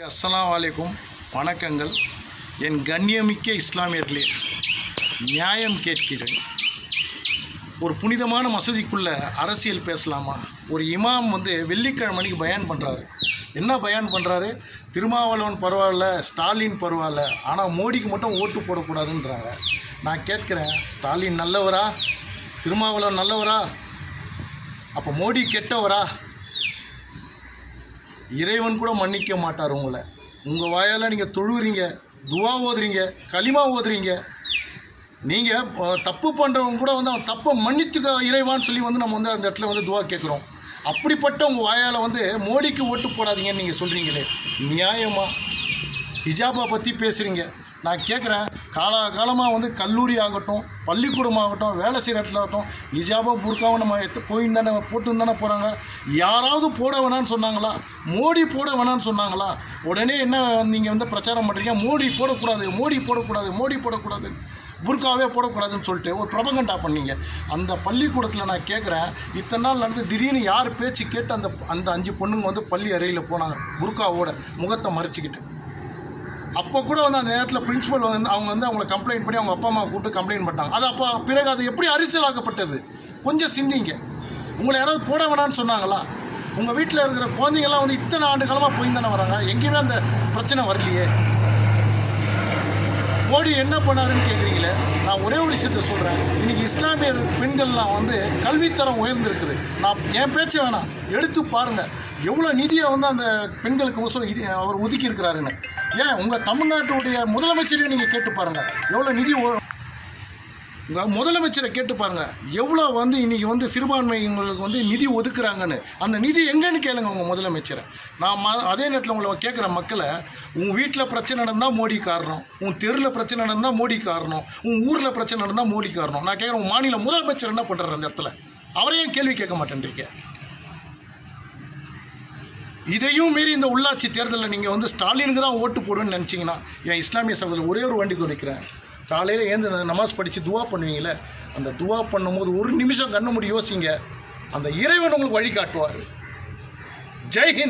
அஸ்ஸலாமு அலைக்கும் வணக்கங்கள் என் கண்ணியமிக்க இஸ்லாமியர்களே நியாயம் கேட்கிறேன் ஒரு புனிதமான மசூதிக்குள்ள அரசியல் பேசலாமா ஒரு இமாம் வந்து வெள்ளிக்கிழமைக்கு பயான் பண்ணுறாரு என்ன பயான் பண்ணுறாரு திருமாவளவன் பரவாயில்ல ஸ்டாலின் பரவாயில்ல ஆனால் மோடிக்கு மட்டும் ஓட்டு போடக்கூடாதுன்றாங்க நான் கேட்குறேன் ஸ்டாலின் நல்லவரா திருமாவளவன் நல்லவரா அப்போ மோடி கெட்டவரா இறைவன் கூட மன்னிக்க மாட்டார் உங்களை உங்கள் வாயால் நீங்கள் தொழுவுறீங்க துவா ஓதுறீங்க களிமா ஓதுறீங்க நீங்கள் தப்பு பண்ணுறவங்க கூட வந்து அவன் தப்பை மன்னித்துக்க இறைவான்னு சொல்லி வந்து நம்ம வந்து அந்த இடத்துல வந்து துவா கேட்குறோம் அப்படிப்பட்ட உங்கள் வாயால் வந்து மோடிக்கு ஓட்டு போடாதீங்கன்னு நீங்கள் சொல்கிறீங்களே நியாயமா ஹிஜாபை பற்றி பேசுகிறீங்க நான் கேட்குறேன் காலா காலமாக வந்து கல்லூரி ஆகட்டும் பள்ளிக்கூடம் ஆகட்டும் வேலை செய்கிற இடத்துல ஆகட்டும் ஹிஜாபோ புர்காவை நம்ம எடுத்து போயின்னு தானே போட்டு தானே போகிறாங்க யாராவது போட வேணாம்னு சொன்னாங்களா மோடி போட வேணாம்னு சொன்னாங்களா உடனே என்ன நீங்கள் வந்து பிரச்சாரம் பண்ணுறீங்க மோடி போடக்கூடாது மோடி போடக்கூடாது மோடி போடக்கூடாது புர்காவே போடக்கூடாதுன்னு சொல்லிட்டு ஒரு பிரபகண்டா பண்ணீங்க அந்த பள்ளிக்கூடத்தில் நான் கேட்குறேன் இத்தனை நாள் நடந்து திடீர்னு யார் பேச்சு கேட்டு அந்த அந்த அஞ்சு பொண்ணுங்க வந்து பள்ளி அறையில் போனாங்க புர்காவோட முகத்தை மறைச்சிக்கிட்டு அப்போ கூட வந்து அந்த நேரத்தில் பிரின்சிபல் வந்து அவங்க வந்து அவங்கள கம்ப்ளைண்ட் பண்ணி அவங்க அப்பா அம்மா கூப்பிட்டு கம்ப்ளைண்ட் பண்ணாங்க அது அப்போ பிறகு அது எப்படி அரசியலாக்கப்பட்டது கொஞ்சம் சிந்திங்க உங்களை யாராவது போட வேணாம்னு சொன்னாங்களா உங்கள் வீட்டில் இருக்கிற குழந்தைங்கள்லாம் வந்து இத்தனை ஆண்டு காலமாக போய் தானே வராங்க எங்கேயுமே அந்த பிரச்சனை வரலையே மோடி என்ன பண்ணாருன்னு கேட்குறீங்களே நான் ஒரே ஒரு விஷயத்த சொல்கிறேன் இன்னைக்கு இஸ்லாமியர் பெண்கள்லாம் வந்து கல்வித்தரம் உயர்ந்திருக்குது நான் என் பேச்சை வேணாம் எடுத்து பாருங்கள் எவ்வளோ நிதியை வந்து அந்த பெண்களுக்கு ஒசோ இது அவர் ஒதுக்கி இருக்கிறாருன்னு ஏன் உங்கள் தமிழ்நாட்டுடைய முதலமைச்சரையும் நீங்கள் கேட்டு பாருங்கள் எவ்வளோ நிதி ஒ- உங்கள் முதலமைச்சரை கேட்டு பாருங்கள் எவ்வளோ வந்து இன்றைக்கி வந்து சிறுபான்மைங்களுக்கு வந்து நிதி ஒதுக்குறாங்கன்னு அந்த நிதி எங்கன்னு கேளுங்க உங்கள் முதலமைச்சரை நான் ம அதே நேரத்தில் உங்களை கேட்குற மக்களை உன் வீட்டில் பிரச்சனை நடந்தால் மோடி காரணம் உன் தெருவில் பிரச்சனை நடந்தால் மோடி காரணம் உன் ஊரில் பிரச்சனை நடந்தால் மோடி காரணம் நான் கேட்குறேன் உன் மாநில முதலமைச்சர் என்ன பண்ணுறாரு அந்த இடத்துல அவரையும் கேள்வி கேட்க மாட்டேன்றீங்க இதையும் மீறி இந்த உள்ளாட்சி தேர்தலில் நீங்கள் வந்து ஸ்டாலினுக்கு தான் ஓட்டு போடுவேன்னு நினச்சிங்கன்னா என் இஸ்லாமிய சகோதரர் ஒரே ஒரு வண்டி வைக்கிறேன் காலையில் ஏந்து நமாஸ் படித்து துவா பண்ணுவீங்களே அந்த துவா பண்ணும்போது ஒரு நிமிஷம் கண்ணு மூடி யோசிங்க அந்த இறைவன் உங்களுக்கு வழி காட்டுவார் ஜெய்ஹிந்த்